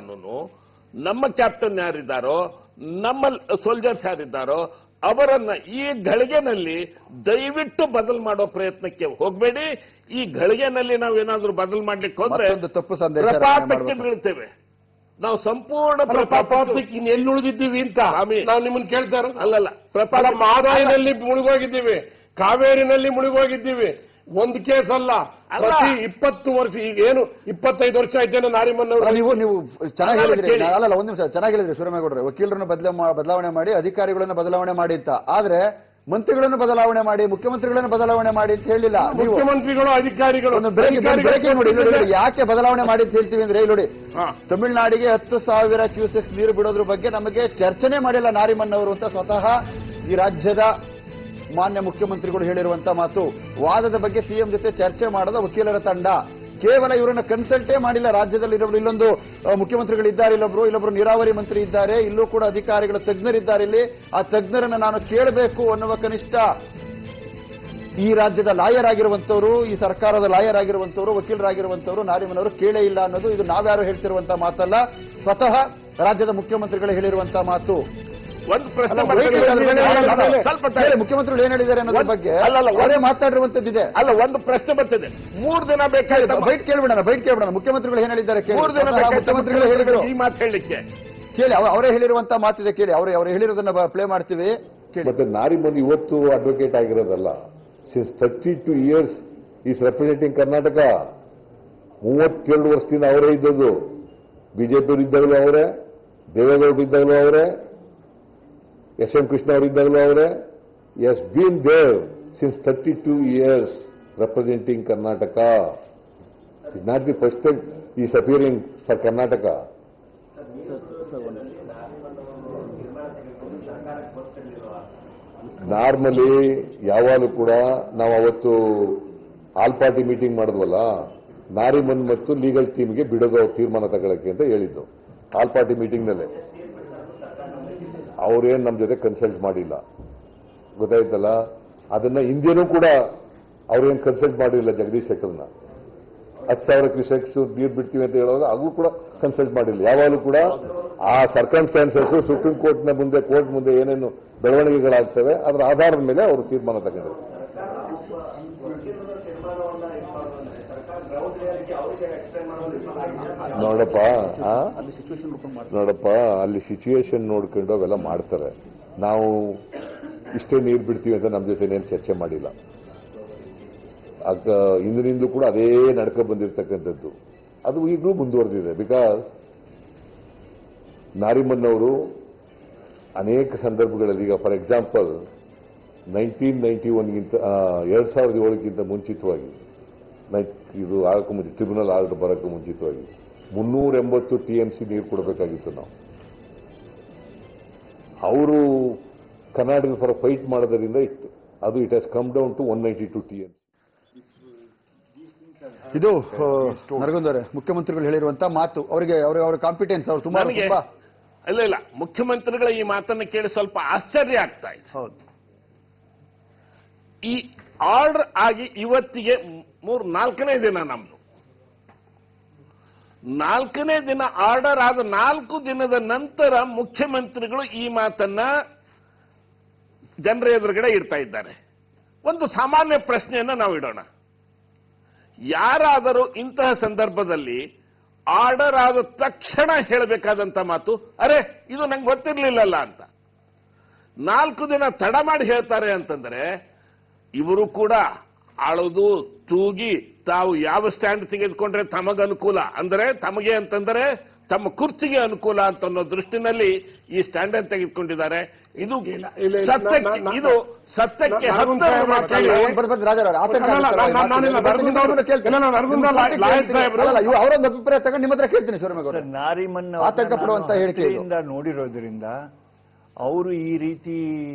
ನಮ್ಮ ಕ್ಯಾಪ್ಟನ್ ಯಾರಿದ್ದಾರೋ ನಮ್ಮ ಸೋಲ್ಜರ್ಸ್ ಯಾರಿದ್ದಾರೋ ಅವರನ್ನ ಈ ಗಳಿಗೆನಲ್ಲಿ ದಯವಿಟ್ಟು ಬದಲು ಮಾಡೋ ಪ್ರಯತ್ನಕ್ಕೆ ಹೋಗಬೇಡಿ ಈ ಗಳಿಗೆನಲ್ಲಿ ನಾವೇನಾದ್ರೂ ಬದಲು ಮಾಡ್ಲಿಕ್ಕೆ ಹೋದ್ರೆ
ಮತ್ತೊಂದು ತಪ್ಪು ಸಂದೇಶ ರವಾನೆ
ಪ್ರಪಾತಕ್ಕೆ
ಮಾಡ್ಬೇಕು.
ಬೀಳ್ತೇವೆ ನಾವು ಸಂಪೂರ್ಣ
ಅಲ್ಲ, ಪ್ರಪಾತಕ್ಕೆ ಇನ್ನು ಎಲ್ಲಿ ಉಳಿದಿದ್ದೀವಿ ಅಂತ
ಸ್ವಾಮಿ.
ನಾವು ನಿಮ್ಮನ್ನ ಕೇಳ್ತಾ ಇರೋದು
ಅಲ್ಲಲ್ಲ ಪ್ರಪಾತ
ಅಲ್ಲ, ಮಾದಾಯಿನಲ್ಲಿ ಮುಳುಗೋಗಿದ್ದೀವಿ ಕಾವೇರಿನಲ್ಲಿ ಮುಳುಗೋಗಿದ್ದೀವಿ ಒಂದು ಕೇಸ್ ಅಲ್ಲ
ಅಲ್ಲ.
ಪ್ರತಿ ಇಪ್ಪತ್ತು ವರ್ಷ ಈಗ ಏನು ಇಪ್ಪತ್ತೈದು ವರ್ಷ ಆಯ್ತೇನೋ ನಾರಿಮನ್
ಅಲ್ಲ, ನೀವು ನೀವು ಚೆನ್ನಾಗಿ
ಅಲ್ಲ,
ಹೇಳಿದ್ರಿ
ಕೇಳಿ.
ಅಲ್ಲಲ್ಲ ಒಂದ್ ನಿಮಿಷ ಚೆನ್ನಾಗಿ ಹೇಳಿದ್ರಿ ಶಿವರಾಮೇಗೌಡರೆ ವಕೀಲರನ್ನು ಬದಲ ಬದಲಾವಣೆ ಮಾಡಿ ಅಧಿಕಾರಿಗಳನ್ನು ಬದಲಾವಣೆ ಮಾಡಿ ಅಂತ ಆದ್ರೆ ಮಂತ್ರಿಗಳನ್ನು ಬದಲಾವಣೆ ಮಾಡಿ ಮುಖ್ಯಮಂತ್ರಿಗಳನ್ನು ಬದಲಾವಣೆ ಮಾಡಿ ಅಂತ ಹೇಳಿಲ್ಲ ನೀವು
ಮುಖ್ಯಮಂತ್ರಿಗಳು ಅಧಿಕಾರಿಗಳು
ಒಂದು ಬ್ರೇಕಿಂಗ್
ಅಧಿಕಾರಿಗಳು
ನೋಡಿ ಇಲ್ಲಿ ನೋಡಿ, ಯಾಕೆ ಬದಲಾವಣೆ ಮಾಡಿ ಅಂತ ಹೇಳ್ತೀವಿ ಅಂದ್ರೆ ಇಲ್ಲಿ ನೋಡಿ
ಹಾ.
ತಮಿಳುನಾಡಿಗೆ ಹತ್ತು ಸಾವಿರ ಕ್ಯೂಸೆಕ್ಸ್ ನೀರು ಬಿಡೋದ್ರ ಬಗ್ಗೆ ನಮಗೆ ಚರ್ಚನೆ ಮಾಡಿಲ್ಲ ನಾರಿಮನ್ ಅವರು ಅಂತ ಸ್ವತಃ ಈ ರಾಜ್ಯದ ಮಾನ್ಯ ಮುಖ್ಯಮಂತ್ರಿಗಳು ಹೇಳಿರುವಂತ ಮಾತು ವಾದದ ಬಗ್ಗೆ ಸಿಎಂ ಜೊತೆ ಚರ್ಚೆ ಮಾಡದ ವಕೀಲರ ತಂಡ ಕೇವಲ ಇವರನ್ನ ಕನ್ಸಲ್ಟೇ ಮಾಡಿಲ್ಲ ರಾಜ್ಯದಲ್ಲಿ ಇರೋರು ಇಲ್ಲೊಂದು ಅಹ್, ಮುಖ್ಯಮಂತ್ರಿಗಳು ಇದ್ದಾರೆ ಇಲ್ಲೊಬ್ರು ಇಲ್ಲೊಬ್ರು ನೀರಾವರಿ ಮಂತ್ರಿ ಇದ್ದಾರೆ ಇಲ್ಲೂ ಕೂಡ ಅಧಿಕಾರಿಗಳು ತಜ್ಞರಿದ್ದಾರೆ ಇಲ್ಲಿ ಆ ತಜ್ಞರನ್ನ ನಾನು ಕೇಳಬೇಕು ಅನ್ನುವ ಕನಿಷ್ಠ ಈ ರಾಜ್ಯದ ಲಾಯರ್ ಆಗಿರುವಂತವರು ಈ ಸರ್ಕಾರದ ಲಾಯರ್ ಆಗಿರುವಂತವರು ವಕೀಲರಾಗಿರುವಂತವರು ನಾರಿಮನವರು ಕೇಳೇ ಇಲ್ಲ ಅನ್ನೋದು ಇದು ನಾವ್ಯಾರು ಹೇಳ್ತಿರುವಂತ ಮಾತಲ್ಲ ಸ್ವತಃ ರಾಜ್ಯದ ಮುಖ್ಯಮಂತ್ರಿಗಳು ಹೇಳಿರುವಂತ ಮಾತು
ಒಂದು ಪ್ರಶ್ನೆ
ಅಲ್ಲ,
ಮಾಡ್ತೀನಿ.
wait, wait, wait, wait, wait.
ಸ್ವಲ್ಪ
ಹೇಳಿ,
ತಾಳಿ.
ಮುಖ್ಯಮಂತ್ರಿಗಳು ಏನ್ ಹೇಳಿದ್ದಾರೆ ಅನ್ನೋದ್ರ
ಒಂದ್-
ಬಗ್ಗೆ
ಅಲ್ಲಲ್ಲ, ಒಂದ್-
ಅವರೇ ಮಾತಾಡಿರುವಂತದ್ದಿದೆ
ಅಲ್ಲ ಒಂದು ಪ್ರಶ್ನೆ ಬರ್ತಿದೆ ಮೂರ್ ದಿನ ಬೇಕಾಯ್ತು
ಬೈಟ್ ಕೇಳ್ಬಿಡೋಣ ಬೈಟ್ ಕೇಳ್ಬಿಡೋಣ ಮುಖ್ಯಮಂತ್ರಿಗಳು ಏನ್ ಹೇಳಿದ್ದಾರೆ ಕೇಳಿ
ಮೂರ್ ದಿನ
ಸ್ವತಃ
ಬೇಕಾಯ್ತು
ಮುಖ್ಯಮಂತ್ರಿಗಳು ಹೇಳಿದ್ರು
ಈ ಮಾತು ಹೇಳಲಿಕ್ಕೆ
ಕೇಳಿ ಅವ- ಅವರೇ ಹೇಳಿರುವಂತ ಮಾತಿದೆ ಕೇಳಿ ಅವರು ಅವರು ಹೇಳಿರೋದನ್ನ ಪ್ಲೇ ಮಾಡ್ತೀವಿ ಕೇಳಿ
ಮತ್ತೆ ನಾರಿಮನ್ ಇವತ್ತು ಅಡ್ವೊಕೇಟ್ ಆಗಿರೋದಲ್ಲ since thirty two years is representing Karnataka ಮೂವತ್ತೆರಡು ವರ್ಷದಿಂದ ಅವರೇ ಇದ್ದದ್ದು ಬಿಜೆಪಿ ಇದ್ದಾಗಲೂ ಅವರೇ ದೇವೇಗೌಡರು ಇದ್ದಾಗಲೂ ಅವರೇ ಎಸ್ ಎಂ ಕೃಷ್ಣ ಅವರು ಇದ್ದಾಗಲೂ ಅವರೇ has been there since thirty two years representing Karnataka is not the first time is appearing for Karnataka normally ಯಾವಾಗಲೂ ಕೂಡ ನಾವು ಅವತ್ತು ಆಲ್ ಪಾರ್ಟಿ ಮೀಟಿಂಗ್ ಮಾಡಿದ್ವಲ್ಲ ನಾರಿಮನ್ ಮತ್ತು ಲೀಗಲ್ ಟೀಮ್ಗೆ ಬಿಡೋದು ತೀರ್ಮಾನ ತಗೊಳಕ್ಕೆ ಅಂತ ಹೇಳಿದ್ದು ಆಲ್ ಪಾರ್ಟಿ ಮೀಟಿಂಗ್ನಲ್ಲೇ ಅವ್ರೇನ್ ನಮ್ಮ ಜೊತೆ ಕನ್ಸಲ್ಟ್ ಮಾಡಿಲ್ಲ ಗೊತ್ತಾಯ್ತಲ್ಲ ಅದನ್ನ ಹಿಂದೆನೂ ಕೂಡ ಅವ್ರೇನ್ ಕನ್ಸಲ್ಟ್ ಮಾಡಿಲ್ಲ ಜಗದೀಶ್ ಶೆಟ್ಟರ್ನ ಹತ್ತು ಸಾವಿರ ಕ್ಯೂಸೆಕ್ಸ್ ನೀರು ಬಿಡ್ತೀವಿ ಅಂತ ಹೇಳುವಾಗ ಅದು ಕೂಡ ಕನ್ಸಲ್ಟ್ ಮಾಡಿಲ್ಲ ಯಾವಾಗಲೂ ಕೂಡ ಆ ಸರ್ಕಮ್ಸ್ಟಾನ್ಸಸ್ ಸುಪ್ರೀಂ ಕೋರ್ಟ್ನ ಮುಂದೆ ಕೋರ್ಟ್ ಮುಂದೆ ಏನೇನು ಬೆಳವಣಿಗೆಗಳಾಗ್ತವೆ ಅದರ ಆಧಾರದ ಮೇಲೆ ಅವರು ತೀರ್ಮಾನ ತಗೊಂಡಿದ್ದಾರೆ ನೋಡಪ್ಪ ಆ? ನೋಡಪ್ಪ ಅಲ್ಲಿ ಸಿಚುವೇಶನ್ ನೋಡ್ಕೊಂಡು ಅವೆಲ್ಲ ಮಾಡ್ತಾರೆ ನಾವು ಇಷ್ಟೇ ನೀರು ಬಿಡ್ತೀವಿ ಅಂತ ನಮ್ಮ ಜೊತೆ ಏನು ಚರ್ಚೆ ಮಾಡಿಲ್ಲ ಆಗ ಇಂದಿನಿಂದ ಕೂಡ ಅದೇ ನಡ್ಕೊ ಬಂದಿರತಕ್ಕಂಥದ್ದು ಅದು ಈಗಲೂ ಮುಂದುವರೆದಿದೆ ಬಿಕಾಸ್ ನಾರಿಮನ್ ಅವರು ಅನೇಕ ಸಂದರ್ಭಗಳಲ್ಲಿ ಈಗ ಫಾರ್ ಎಕ್ಸಾಂಪಲ್ ನೈನ್ಟೀನ್ ನೈನ್ಟಿ ಒನ್ಗಿಂತ ಎರಡು ಸಾವಿರದ ಏಳಕ್ಕಿಂತ ಮುಂಚಿತವಾಗಿ ನೈ- ಇದು ಆಗಕ್ಕೆ ಮುಂಚೆ ಟ್ರಿಬ್ಯುನಲ್ ಆರ್ಡರ್ ಬರೋಕ್ಕೆ ಮುಂಚಿತವಾಗಿ ಮುನ್ನೂರ ಎಂಬತ್ತು ಟಿ ಎಂ ಸಿ ನೀರು ಕೊಡಬೇಕಾಗಿತ್ತು ನಾವು ಅವರು ಕರ್ನಾಟಕದ ಪರ ಫೈಟ್ ಮಾಡೋದ್ರಿಂದ ಇಟ್ ಅದು it has come down to one ninety two T M
ಇದು ನರಗುಂದವರೇ ಮುಖ್ಯಮಂತ್ರಿಗಳು ಹೇಳಿರುವಂತ ಮಾತು ಅವರಿಗೆ ಅವರಿಗೆ ಅವರ ಕಾಂಪಿಟೆನ್ಸ್ ಅವ್ರು ತುಂಬಾ
ನನಗೆ
ತುಂಬಾ
ಇಲ್ಲ ಇಲ್ಲ ಮುಖ್ಯಮಂತ್ರಿಗಳ ಈ ಮಾತನ್ನು ಕೇಳಿ ಸ್ವಲ್ಪ ಆಶ್ಚರ್ಯ ಆಗ್ತಾ ಇದೆ
ಹೌದು
ಈ ಆರ್ಡರ್ ಆಗಿ ಇವತ್ತಿಗೆ ಮೂರ್ ನಾಲ್ಕನೇ ದಿನ ನಮ್ದು ನಾಲ್ಕನೇ ದಿನ ಆರ್ಡರ್ ಆದ ನಾಲ್ಕು ದಿನದ ನಂತರ ಮುಖ್ಯಮಂತ್ರಿಗಳು ಈ ಮಾತನ್ನ ಜನರ ಎದುರುಗಡೆ ಇಡ್ತಾ ಇದ್ದಾರೆ ಒಂದು ಸಾಮಾನ್ಯ ಪ್ರಶ್ನೆಯನ್ನ ನಾವು ಇಡೋಣ ಯಾರಾದರೂ ಇಂತಹ ಸಂದರ್ಭದಲ್ಲಿ ಆರ್ಡರ್ ಆದ ತಕ್ಷಣ ಹೇಳಬೇಕಾದಂತ ಮಾತು ಅರೆ ಇದು ನಂಗೆ ಗೊತ್ತಿರ್ಲಿಲ್ಲಲ್ಲ ಅಂತ ನಾಲ್ಕು ದಿನ ತಡ ಮಾಡಿ ಹೇಳ್ತಾರೆ ಅಂತಂದ್ರೆ ಇವರು ಕೂಡ ಅಳದು ತೂಗಿ ತಾವು ಯಾವ ಸ್ಟ್ಯಾಂಡ್ ತೆಗೆದುಕೊಂಡ್ರೆ ತಮಗ ಅನುಕೂಲ ಅಂದ್ರೆ ತಮಗೆ ಅಂತಂದ್ರೆ ತಮ್ಮ ಕುರ್ಚಿಗೆ ಅನುಕೂಲ ಅಂತ ಅನ್ನೋ ದೃಷ್ಟಿನಲ್ಲಿ ಈ ಸ್ಟ್ಯಾಂಡ್ ಅನ್ನು ತೆಗೆದುಕೊಂಡಿದ್ದಾರೆ ಇದು
ಇಲ್ಲ, ಇಲ್ಲ, ಇಲ್ಲ,
ಸತ್ಯಕ್ಕೆ
ನಾ- ನಾ-
ಇದು ಸತ್ಯಕ್ಕೆ
ನಾ-
ಹತ್ತರ
ನರಗುಂದ
ಮಾತು.
ಕೇಳಿ.
ಬರ್ದ್ ಬರ್ದ್ ರಾಜಾರಾವ್ ಆತಂಕ
ಅಲ್ಲ, ಅಲ್ಲ,
ಆಗುತ್ತೆ ಅವ್ರ
ನಾನು- ನಾನಿಲ್ಲ,
ಮಾತಿಗೆ.
ನರಗುಂದ ಅವ್ರು-
ಕೇಳ್ತೀನಿ.
ಇಲ್ಲ, ನಾನು ನರಗುಂದ
ನಿಮ್ಮ ಮಾತಿಗೆ
ಲಾಯರ್
ಕೇಳ್ತೀನಿ.
ಸಾಹೇಬ್ರು-
ಅಲ್ಲ, ಇವ್ರು ಅವರೊಂದು ಅಭಿಪ್ರಾಯ ತಗೊಂಡು ನಿಮ್ಮ ಹತ್ರ ಕೇಳ್ತೀನಿ ಶಿವರಾಮೇಗೌಡ
ನಾರಿಮನ್
ಆತಂಕ ಪಡುವಂತ ಹೇಳಿಕೆ ಇದು.
ಹತ್ತಿರದಿಂದ ನೋಡಿರೋದ್ರಿಂದ ಅವರು ಈ ರೀತಿ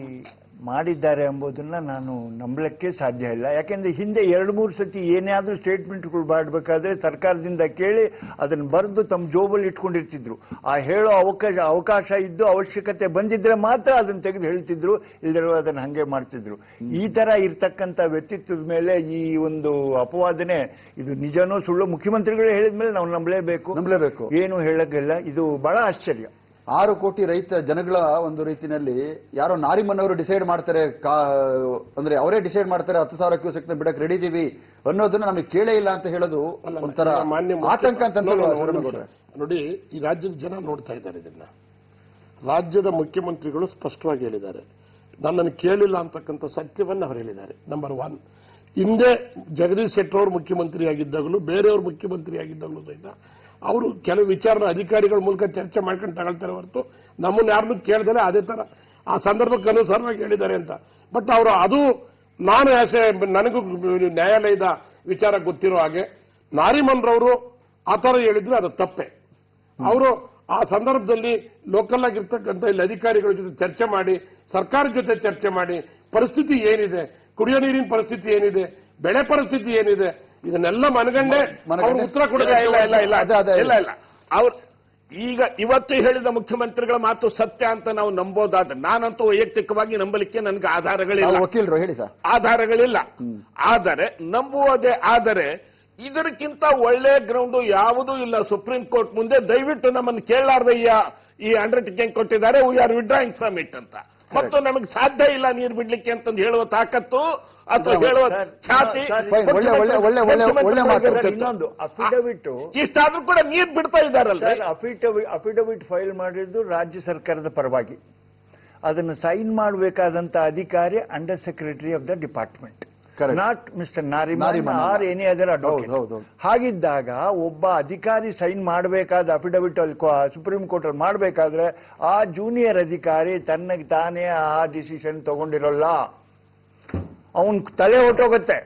ಮಾಡಿದ್ದಾರೆ ಎಂಬುದನ್ನ ನಾನು ನಂಬಲಿಕ್ಕೆ ಸಾಧ್ಯ ಇಲ್ಲ ಯಾಕೆಂದ್ರೆ ಹಿಂದೆ ಎರಡು ಮೂರು ಸತಿ ಏನಾದ್ರೂ ಸ್ಟೇಟ್ಮೆಂಟ್ಗಳು ಮಾಡಬೇಕಾದ್ರೆ ಸರ್ಕಾರದಿಂದ ಕೇಳಿ ಅದನ್ನು ಬರೆದು ತಮ್ಮ ಜೋಬಲ್ಲಿ ಇಟ್ಕೊಂಡಿರ್ತಿದ್ರು ಆ ಹೇಳೋ ಅವಕಾಶ ಅವಕಾಶ ಇದ್ದು ಅವಶ್ಯಕತೆ ಬಂದಿದ್ರೆ ಮಾತ್ರ ಅದನ್ನು ತೆಗೆದು ಹೇಳ್ತಿದ್ರು ಇಲ್ಲದಿರೋ ಅದನ್ನು ಹಂಗೆ ಮಾಡ್ತಿದ್ರು ಈ ತರ ಇರ್ತಕ್ಕಂಥ ವ್ಯಕ್ತಿತ್ವದ ಮೇಲೆ ಈ ಒಂದು ಅಪವಾದನೆ ಇದು ನಿಜನೋ ಸುಳ್ಳು ಮುಖ್ಯಮಂತ್ರಿಗಳು ಹೇಳಿದ ಮೇಲೆ ನಾವು ನಂಬಲೇಬೇಕು
ನಂಬಲೇಬೇಕು
ಏನು ಹೇಳಕ್ಕಿಲ್ಲ ಇದು ಬಹಳ ಆಶ್ಚರ್ಯ
ಆರು ಕೋಟಿ ರೈತ ಜನಗಳ ಒಂದು ರೀತಿನಲ್ಲಿ ಯಾರೋ ನಾರಿಮನ್ ಅವರು ಡಿಸೈಡ್ ಮಾಡ್ತಾರೆ ಕಾ- ಅಂದ್ರೆ ಅವರೇ ಡಿಸೈಡ್ ಮಾಡ್ತಾರೆ ಹತ್ತು ಸಾವಿರ ಕ್ಯೂಸೆಕ್ ಬಿಡಕ್ ರೆಡಿ ಇದೀವಿ ಅನ್ನೋದನ್ನ ನಮಗೆ ಕೇಳೇ ಇಲ್ಲ ಅಂತ ಹೇಳೋದು
ಅಲ್ಲ,
ಒಂಥರ
ಮಾನ್ಯ ಮುಖ್ಯ-
ಆತಂಕ ಅಂತ
ನೋಡಿ,
ಅನ್ಸಲ್ವಾ
ನೋಡಿ,
ಶಿವರಾಮೇಗೌಡ್ರೆ?
ನೋಡಿ ಈ ರಾಜ್ಯದ ಜನ ನೋಡ್ತಾ ಇದ್ದಾರೆ ಇದನ್ನ ರಾಜ್ಯದ ಮುಖ್ಯಮಂತ್ರಿಗಳು ಸ್ಪಷ್ಟವಾಗಿ ಹೇಳಿದ್ದಾರೆ ನನ್ನನ್ನು ಕೇಳಿಲ್ಲ ಅಂತಕ್ಕಂಥ ಸತ್ಯವನ್ನು ಅವರು ಹೇಳಿದ್ದಾರೆ ನಂಬರ್ ಒನ್ ಹಿಂದೆ ಜಗದೀಶ್ ಶೆಟ್ಟರ್ ಅವರು ಮುಖ್ಯಮಂತ್ರಿಯಾಗಿದ್ದಾಗಲೂ ಬೇರೆಯವರು ಮುಖ್ಯಮಂತ್ರಿಯಾಗಿದ್ದಾಗಲೂ ಸಹಿತ ಅವರು ಕೆಲವು ವಿಚಾರನ ಅಧಿಕಾರಿಗಳ ಮೂಲಕ ಚರ್ಚೆ ಮಾಡ್ಕೊಂಡು ತಗೊಳ್ತಾರೆ ಹೊರತು ನಮ್ಮನ್ನು ಯಾರನ್ನೂ ಕೇಳ್ದಲೆ ಅದೇ ತರ ಆ ಸಂದರ್ಭಕ್ಕೆ ಅನುಸಾರವಾಗಿ ಹೇಳಿದ್ದಾರೆ ಅಂತ ಬಟ್ ಅವರು ಅದು ನಾನು ಆಸೆ ನನಗೂ ನ್ಯಾಯಾಲಯದ ವಿಚಾರ ಗೊತ್ತಿರೋ ಹಾಗೆ ನಾರಿಮನ್ರವರು ಆ ಥರ ಹೇಳಿದ್ರೆ ಅದು ತಪ್ಪೆ ಅವರು ಆ ಸಂದರ್ಭದಲ್ಲಿ ಲೋಕಲ್ ಆಗಿರ್ತಕ್ಕಂಥ ಇಲ್ಲಿ ಅಧಿಕಾರಿಗಳ ಜೊತೆ ಚರ್ಚೆ ಮಾಡಿ ಸರ್ಕಾರದ ಜೊತೆ ಚರ್ಚೆ ಮಾಡಿ ಪರಿಸ್ಥಿತಿ ಏನಿದೆ ಕುಡಿಯೋ ನೀರಿನ ಪರಿಸ್ಥಿತಿ ಏನಿದೆ ಬೆಳೆ ಪರಿಸ್ಥಿತಿ ಏನಿದೆ ಇದನ್ನೆಲ್ಲ ಮನಗಂಡೆ
ಮನಗಂಡೆ?
ಅವ್ರು ಉತ್ತರ
ಇಲ್ಲ
ಕೊಡಬೇಕು
ಇಲ್ಲ ಇಲ್ಲ ಇಲ್ಲ
ಅದೇ, ಅದೇ.
ಇಲ್ಲ ಇಲ್ಲ ಅವ್ರ ಈಗ ಇವತ್ತು ಹೇಳಿದ ಮುಖ್ಯಮಂತ್ರಿಗಳ ಮಾತು ಸತ್ಯ ಅಂತ ನಾವು ನಂಬೋದಾದ್ರೆ ನಾನಂತೂ ವೈಯಕ್ತಿಕವಾಗಿ ನಂಬಲಿಕ್ಕೆ ನನಗೆ ಆಧಾರಗಳಿಲ್ಲ
ತಾವು ವಕೀಲರು ಹೇಳಿ ಸರ್
ಆಧಾರಗಳಿಲ್ಲ ಆದರೆ ನಂಬುವುದೇ ಆದರೆ ಇದಕ್ಕಿಂತ ಒಳ್ಳೆ ಗ್ರೌಂಡ್ ಯಾವುದೂ ಇಲ್ಲ ಸುಪ್ರೀಂ ಕೋರ್ಟ್ ಮುಂದೆ ದಯವಿಟ್ಟು ನಮ್ಮನ್ನು ಕೇಳಲಾರ್ದೆ ಈ ಈ ಅಂಡರ್ಟೇಕಿಂಗ್ ಕೊಟ್ಟಿದ್ದಾರೆ we are withdrawing from it ಅಂತ ಮತ್ತು ನಮಗೆ ಸಾಧ್ಯ ಇಲ್ಲ ನೀರು ಬಿಡ್ಲಿಕ್ಕೆ ಅಂತಂದು ಹೇಳುವ ತಾಕತ್ತು ಅಥವಾ ಹೇಳುವ
ಸರ್,
ಛಾತಿ
ಸರ್,
ಫೈನ್, ಒಳ್ಳೆ ಒಳ್ಳೆ ಒಳ್ಳೆ ಒಳ್ಳೆ ಒಳ್ಳೆ ಮಾತು
ಸರ್, ಇನ್ನೊಂದು ಅಫಿಡವಿಟ್
ಇಷ್ಟಾದ್ರೂ ಕೂಡ ನೀರು ಬಿಡ್ತಾ ಇದ್ದಾರಲ್ಲ
ಸರ್ ಅಫಿಡವಿಟ್ ಅಫಿಡವಿಟ್ ಫೈಲ್ ಮಾಡಿದ್ದು ರಾಜ್ಯ ಸರ್ಕಾರದ ಪರವಾಗಿ ಅದನ್ನು ಸೈನ್ ಮಾಡಬೇಕಾದಂತ ಅಧಿಕಾರಿ under secretary of the department
Correct.
Not mister Nariman
Nariman
are any other
ಹೌದು, ಹೌದು,
ಅಡ್ವೊಕೇಟ್
ಹೌದು.
ಹಾಗಿದ್ದಾಗ ಒಬ್ಬ ಅಧಿಕಾರಿ ಸೈನ್ ಮಾಡಬೇಕಾದ ಅಫಿಡವಿಟ್ ಅಲ್ಲಿ ಸುಪ್ರೀಂ ಕೋರ್ಟ್ ಅಲ್ಲಿ ಮಾಡಬೇಕಾದ್ರೆ ಆ ಜೂನಿಯರ್ ಅಧಿಕಾರಿ ತನ್ನಗೆ ತಾನೇ ಆ ಡಿಸಿಷನ್ ತಗೊಂಡಿರೋಲ್ಲ ಅವನ್ ತಲೆ ಹೊಟ್ಟೋಗುತ್ತೆ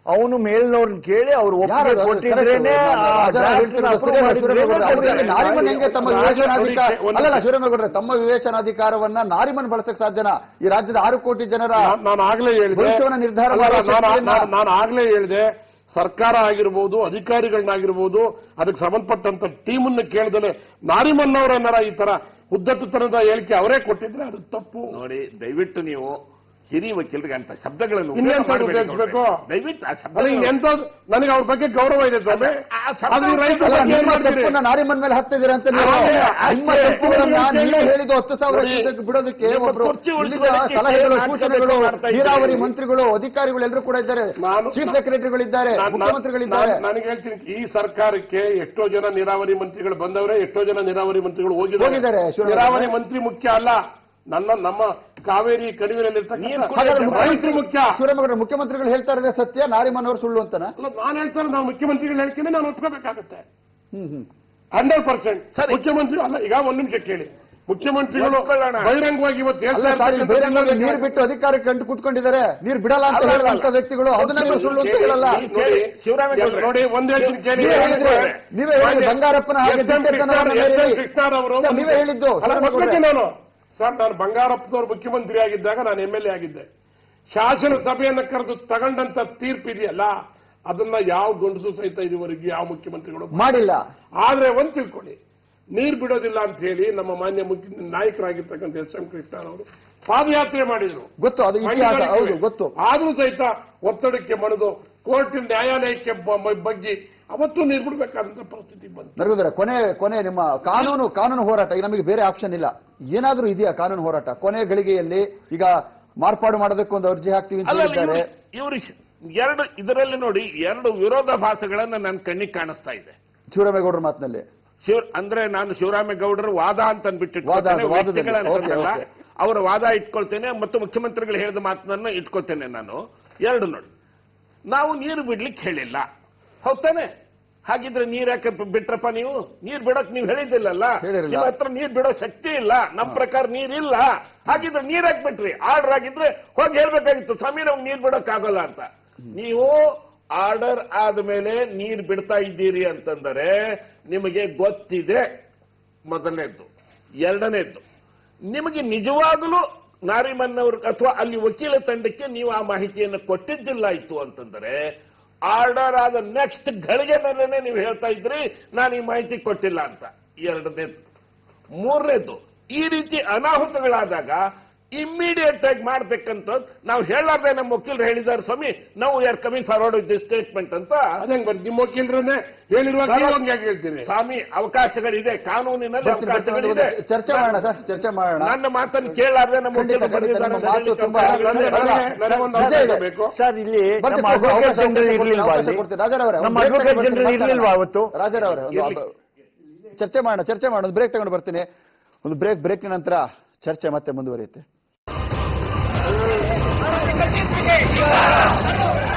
ಅವನು ಮೇಲ್ನವ್ರನ್ನ ಕೇಳಿ ಅವ್ರು
ಯಾರು
ಒಪ್ಪಿಗೆ
ಅದು?
ಕೊಟ್ಟಿದ್ರೇನೆ
correct.
ಆ
ರಾಜ
draft
ಹೇಳ್ತಿರೋದು
ನ approve
ಸರಿಯಲ್ಲ,
ಮಾಡಿದ್ರೇನೆ
ಶಿವರಾಮೇಗೌಡ್ರೆ. ಅವ್ರು
ಕೊಡ್ತಾರೆ.
ಹೆಂಗೆ ನಾರಿಮನ್ ಹೆಂಗೆ ತಮ್ಮ
ರಾಜ
ವಿವೇಚನಾಧಿಕಾರ
ನೋಡಿ, ಒಂದು
ಅಲ್ಲಲ್ಲ
ನಿಮಿಷ.
ಶಿವರಾಮೇಗೌಡ್ರೆ ತಮ್ಮ ವಿವೇಚನಾಧಿಕಾರವನ್ನ ನಾರಿಮನ್ ಬಳಸಕ್ ಸಾಧ್ಯನಾ ಈ ರಾಜ್ಯದ ಆರು ಕೋಟಿ ಜನರ
ನಾನ್- ನಾನು ಆಗ್ಲೇ ಹೇಳಿದೆ
ಭವಿಷ್ಯವನ್ನ ನಿರ್ಧಾರ
ಅಲ್ಲ,
ಮಾಡುವ
ನಾನು-
ಶಕ್ತಿಯನ್ನ-
ನಾನು- ನಾನು ಆಗ್ಲೇ ಹೇಳಿದೆ ಸರ್ಕಾರ ಆಗಿರ್ಬೋದು ಅಧಿಕಾರಿಗಳನ್ನಾಗಿರ್ಬೋದು ಅದಕ್ಕೆ ಸಂಬಂಧಪಟ್ಟಂತ ಟೀಮನ್ನ ಕೇಳ್ದಲೆ ನಾರಿಮನ್ ಅವರನ್ನಾರ ಈ ತರ ಉದ್ದಟತನದ ಹೇಳಿಕೆ ಅವರೇ ಕೊಟ್ಟಿದ್ರೆ ಅದು ತಪ್ಪು
ನೋಡಿ ದಯವಿಟ್ಟು ನೀವು ಹಿರಿಯ ವಕೀಲರಿಗೆ ಅಂತ ಶಬ್ದಗಳನ್ನು ಉಪಯೋಗ
ಇನ್ನೆಂಥದ್ದು
ಮಾಡಬೇಡಿ
ಉಪಯೋಗಿಸ್ಬೇಕು?
ನೋಡ್ರಿ. ದಯವಿಟ್ಟು ಆ
ಅದು
ಶಬ್ದಗಳನ್ನು-
ಎಂತದ್ದು ನನಗೆ ಅವ್ರ ಬಗ್ಗೆ ಗೌರವ ಇದೆ ಸ್ವಾಮಿ
ಆ ಶಬ್ದ
ಅದು ಈ ರೈತರ
ಅಲ್ಲ,
ಬಗ್ಗೆ ಏನ್
ನಿಮ್ಮ
ಮಾಡ್ತೀರಿ?
ತಪ್ಪನ್ನ ನಾರಿಮನ್ ಮೇಲೆ ಹಾಕ್ತಿದ್ದೀರಾ ಅಂತ ನೀವು
ಅಷ್ಟೇ,
ನಿಮ್ಮ
ಅಷ್ಟೇ.
ತಪ್ಪುಗಳನ್ನ
ನೋಡಿ,
ನೀವು ಹೇಳಿದ್ದು ಹತ್ತು ಸಾವಿರ
ನೋಡಿ,
ಕ್ಯೂಸೆಕ್ ಬಿಡೋದಕ್ಕೆ
ನೀವು
ಒಬ್ರು
ಕುರ್ಚಿ
ಇಲ್ಲಿದ್ದ
ಉಳಿಸ್ಕೊಳ್ಳೋದಕ್ಕೆ
ಸಲಹೆಗಳು
ನಾಟಕ
ಸೂಚನೆಗಳು
ಮಾಡ್ತಾ ಇದ್ದೀರಿ.
ನೀರಾವರಿ ಮಂತ್ರಿಗಳು ಅಧಿಕಾರಿಗಳು ಎಲ್ಲರೂ ಕೂಡ ಇದ್ದಾರೆ
ನಾನು-
ಚೀಫ್ ಸೆಕ್ರೆಟರಿಗಳಿದ್ದಾರೆ
ನಾನ್-
ಮುಖ್ಯಮಂತ್ರಿಗಳಿದ್ದಾರೆ
ನಾನ್- ನನಗೆ ಹೇಳ್ತೀನಿ ಈ ಸರ್ಕಾರಕ್ಕೆ ಎಷ್ಟೋ ಜನ ನೀರಾವರಿ ಮಂತ್ರಿಗಳು ಬಂದವರೇ ಎಷ್ಟೋ ಜನ ನೀರಾವರಿ ಮಂತ್ರಿಗಳು
ಹೋಗಿದ್ದಾರೆ,
ಹೋಗಿದ್ದಾರೆ
ಶಿವರಾಮ.
ನೀರಾವರಿ ಮಂತ್ರಿ ಮುಖ್ಯ ಅಲ್ಲ ನನ್ನ ನಮ್ಮ ಕಾವೇರಿ ಕಣಿವೆನಲ್ಲಿರ್ತಕ್ಕಂಥ
ಹಾಗಾದ್ರೆ
ರೈತರು ಮುಖ್ಯ
ಶಿವರಾಮೇಗೌಡ ಮುಖ್ಯಮಂತ್ರಿಗಳು ಹೇಳ್ತಾ ಇರೋದೇ ಸತ್ಯ ನಾರಿಮನ್ ಅವರು ಸುಳ್ಳು ಅಂತನಾ
ಅಲ್ಲ, ನಾನು ಹೇಳ್ತಾರೆ ನಾವು ಮುಖ್ಯಮಂತ್ರಿಗಳು ಹೇಳ್ತೀನಿ ನಾನು ಒಪ್ಕೋಬೇಕಾಗತ್ತೆ
ಹ್ಮ್ ಹ್ಮ್
ಹಂಡ್ರೆಡ್ ಪರ್ಸೆಂಟ್
ಸರಿ.
ಮುಖ್ಯಮಂತ್ರಿ ಅಲ್ಲ ಈಗ ಒಂದ್ ನಿಮಿಷ ಕೇಳಿ ಮುಖ್ಯಮಂತ್ರಿಗಳು
ಒಪ್ಕೊಳ್ಳೋಣ.
ಬಹಿರಂಗವಾಗಿ ಇವತ್ತು
ಅಲ್ಲ
ಹೇಳ್ತಾ
ಸರ್
ಇರ್ತಕ್ಕಂಥದ್ದು
ಬೇರೆ ನೀರು ಬಿಟ್ಟು ಅಧಿಕಾರಕ್ಕೆ ಕಂಡು ಕೂತ್ಕೊಂಡಿದ್ದಾರೆ ನೀರು ಬಿಡಲ್ಲ ಅಂತ
ಅಲ್ಲ, ಅಲ್ಲ,
ಹೇಳಿದಂತ
ಅಲ್ಲ.
ವ್ಯಕ್ತಿಗಳು ಅದನ್ನ ನೀವು ಸುಳ್ಳು ಅಂತ
ಕೇಳಿ,
ಹೇಳಲ್ಲ
ಕೇಳಿ. ಕೇಳಿ, ಶಿವರಾಮೇಗೌಡ್ರೆ.
ನೋಡಿ ಒಂದ್ ಹೇಳ್ತೀನಿ ಕೇಳಿ
ನೀವೇ ಹೇಳಿದ್ರೆ ನೀವೇ ಹೇಳಿ
ಮಾನ್ಯ
ಬಂಗಾರಪ್ಪನ ಹಾಗೆ
ಎಸ್ ಎಂ
ದಿಟ್ಟತನವನ್ನ
ಕೃಷ್ಣ- ಎಸ್ ಎಂ
ಹೇಳಿ.
ಕೃಷ್ಣರವರು
ಸರ್, ನೀವೇ ಹೇಳಿದ್ದು
ಅಲ್ಲ,
ಶಿವರಾಮೇಗೌಡ್ರೆ.
ಒಪ್ಪಿಗೆ ನಾನು ಸರ್ ನಾನು ಬಂಗಾರಪ್ಪನವರು ಮುಖ್ಯಮಂತ್ರಿ ಆಗಿದ್ದಾಗ ನಾನು ಎಂ ಎಲ್ ಎ ಆಗಿದ್ದೆ ಶಾಸನ ಸಭೆಯನ್ನು ಕರೆದು ತಗೊಂಡಂತ ತೀರ್ಪಿದೆಯಲ್ಲ ಅದನ್ನ ಯಾವ ಗಂಡಸು ಸಹಿತ ಇದುವರೆಗೆ ಯಾವ ಮುಖ್ಯಮಂತ್ರಿಗಳು
ಮಾಡಿಲ್ಲ
ಆದ್ರೆ ಒಂದ್ ತಿಳ್ಕೊಳ್ಳಿ ನೀರ್ ಬಿಡೋದಿಲ್ಲ ಅಂತ ಹೇಳಿ ನಮ್ಮ ಮಾನ್ಯ ಮುಖ್ಯ ನಾಯಕರಾಗಿರ್ತಕ್ಕಂಥ ಎಸ್ ಎಂ ಕೃಷ್ಣರವರು ಪಾದಯಾತ್ರೆ ಮಾಡಿದ್ರು
ಗೊತ್ತು ಅದು ಇತಿಹಾಸ ಹೌದು ಗೊತ್ತು
ಆದ್ರೂ ಸಹಿತ ಒತ್ತಡಕ್ಕೆ ಮಣಿದು ಕೋರ್ಟ್ ನ್ಯಾಯಾಲಯಕ್ಕೆ ಬ- ಬ- ಬಗ್ಗಿ ಅವತ್ತು ನೀರು ಬಿಡಬೇಕಾದಂತ ಪರಿಸ್ಥಿತಿ ಬಂತು
ನರಗುಂದರ ಕೊನೆ ಕೊನೆ ನಿಮ್ಮ ಕಾನೂನು ಕಾನೂನು ಹೋರಾಟ ಈಗ ನಮಗೆ ಬೇರೆ ಆಪ್ಷನ್ ಇಲ್ಲ ಏನಾದ್ರೂ ಇದೆಯಾ ಕಾನೂನು ಹೋರಾಟ ಕೊನೆ ಗಳಿಗೆಯಲ್ಲಿ ಈಗ ಮಾರ್ಪಾಡು ಮಾಡೋದಕ್ಕೆ ಒಂದು ಅರ್ಜಿ ಹಾಕ್ತೀವಿ ಅಂತ
ಅಲ್ಲ ಅಲ್ಲ,
ಹೇಳಿದ್ದಾರೆ
ಇವ್ರು ಇವ್ರು ಎರಡು ಇದರಲ್ಲಿ ನೋಡಿ ಎರಡು ವಿರೋಧಾಭಾಸಗಳನ್ನ ನನ್ನ ಕಣ್ಣಿಗೆ ಕಾಣಿಸ್ತಾ ಇದೆ
ಶಿವರಾಮೇಗೌಡರ ಮಾತಿನಲ್ಲಿ
ಶಿವ ಅಂದ್ರೆ ನಾನು ಶಿವರಾಮೇಗೌಡರ ವಾದ ಅಂತ ಅಂದ್ಬಿಟ್ಟು
ವಾದ,
ಇಟ್ಕೊಳ್ತೇನೆ,
ವಾದದಲ್ಲಿ.
ವ್ಯಕ್ತಿಗಳನ್ನ
ಓಕೆ,
ಅಲ್ಲ.
ಓಕೆ.
ಅವರ ವಾದ ಇಟ್ಕೊಳ್ತೇನೆ ಮತ್ತು ಮುಖ್ಯಮಂತ್ರಿಗಳು ಹೇಳಿದ ಮಾತನ್ನ ಇಟ್ಕೊಳ್ತೇನೆ ನಾನು ಎರಡು ನೋಡಿ ನಾವು ನೀರು ಬಿಡ್ಲಿಕ್ಕೆ ಹೇಳಿಲ್ಲ ಹೌದಾನೆ ಹಾಗಿದ್ರೆ ನೀರ್ ಯಾಕೆ ಬಿಟ್ರಪ್ಪ ನೀವು ನೀರ್ ಬಿಡಕ್ ನೀವು ಹೇಳಿದ್ದಿಲ್ಲಲ್ಲ
ಹೇಳಿರಲಿಲ್ಲ.
ನಿಮ್ಮ ಹತ್ರ ನೀರ್ ಬಿಡೋ ಶಕ್ತಿ ಇಲ್ಲ ನಮ್ಮ ಪ್ರಕಾರ ನೀರ್ ಇಲ್ಲ ಹಾಗಿದ್ರೆ ನೀರ್ ಯಾಕೆ ಬಿಟ್ರಿ ಆರ್ಡರ್ ಆಗಿದ್ರೆ ಹೋಗಿ ಹೇಳ್ಬೇಕಾಗಿತ್ತು ಸ್ವಾಮಿ ನಮ್ಗೆ ನೀರ್ ಬಿಡಕ್ ಆಗೋಲ್ಲ ಅಂತ ನೀವು ಆರ್ಡರ್ ಆದ್ಮೇಲೆ ನೀರ್ ಬಿಡ್ತಾ ಇದ್ದೀರಿ ಅಂತಂದರೆ ನಿಮಗೆ ಗೊತ್ತಿದೆ ಮೊದಲನೇದ್ದು ಎರಡನೇದ್ದು ನಿಮಗೆ ನಿಜವಾಗಲೂ ನಾರಿಮನ್ ಅವ್ರ ಅಥವಾ ಅಲ್ಲಿ ವಕೀಲ ತಂಡಕ್ಕೆ ನೀವು ಆ ಮಾಹಿತಿಯನ್ನು ಕೊಟ್ಟಿದ್ದಿಲ್ಲ ಇತ್ತು ಅಂತಂದರೆ ಆರ್ಡರ್ ಆದ ನೆಕ್ಸ್ಟ್ ಗಳಿಗೆ ಮೇಲೆನೆ ನೀವು ಹೇಳ್ತಾ ಇದ್ರಿ ನಾನು ಈ ಮಾಹಿತಿ ಕೊಟ್ಟಿಲ್ಲ ಅಂತ ಎರಡನೇದು ಮೂರನೇದು ಈ ರೀತಿ ಅನಾಹುತಗಳಾದಾಗ ಇಮ್ಮಿಡಿಯೇಟ್ ಆಗಿ ಮಾಡ್ಬೇಕಂತ ನಾವು ಹೇಳಾರ್ದೆ ನಮ್ಮ ವಕೀಲರು ಹೇಳಿದ್ದಾರೆ ಸ್ವಾಮಿ ನಾವು are coming forward with this statement ಅಂತ
ಅದಂಗ್ ಬರ್ತೀನಿ ನಿಮ್ಮ ವಕೀಲರನ್ನೇ ಹೇಳಿರುವಾಗ ನೀವು ಹಂಗೆ ಯಾಕೆ ಹೇಳ್ತೀನಿ
ಸ್ವಾಮಿ ಅವಕಾಶಗಳಿದೆ ಕಾನೂನಿನಲ್ಲಿ
ಬರ್ತೀನಿ, ಬರ್ತೀನಿ, ಒಂದು
ಅವಕಾಶಗಳಿದೆ
ಚರ್ಚೆ ಮಾಡೋಣ ಸರ್ ಚರ್ಚೆ ಮಾಡೋಣ
ನನ್ನ ಮಾತನ್ನು ಕೇಳಾರ್ದೆ ನಮ್ಮ
ಖಂಡಿತ,
ವಕೀಲರು
ಖಂಡಿತ,
ಬಂದಿದ್ದಾರೆ
ನಿಮ್ಮ ಮಾತು
ಅಂತ
ತುಂಬಾ-
ಹೇಳಿಕ್ಕೆ
ನನಗೆ- ನನಗೆ- ನನಗೊಂದು
ನಿಜ
ಅವಕಾಶ
ಇದೆ.
ಬೇಕು
ಸರ್ ಇಲ್ಲಿ
ಬರ್ತೀನಿ,
ನಮ್ಮ
ಅವಕಾಶ
ಅಡ್ವೊಕೇಟ್ ಜನರಲ್
ಕೊಡ್ತೀನಿ,
ಇರ್ಲಿಲ್ವಾ
ಅವಕಾಶ
ಅಲ್ಲಿ?
ಕೊಡ್ತೀನಿ. ರಾಜಾರವರೇ, ಒಂದು
ನಮ್ಮ
break
ಅಡ್ವೊಕೇಟ್
ತಗೊಂಡು
ಜನರಲ್
ಬರ್ತೀನಿ,
ಇರ್ಲಿಲ್ವಾ ಅವತ್ತು
ರಾಜಾರವರೇ ಒಂದು
ಇರ್ಲಿ.
ಚರ್ಚೆ ಮಾಡೋಣ ಚರ್ಚೆ ಮಾಡೋಣ ಒಂದು ಬ್ರೇಕ್ ತಗೊಂಡು ಬರ್ತೀನಿ ಒಂದು ಬ್ರೇಕ್ ಬ್ರೇಕ್ ನಂತರ ಚರ್ಚೆ ಮತ್ತೆ ಮುಂದುವರಿಯುತ್ತೆ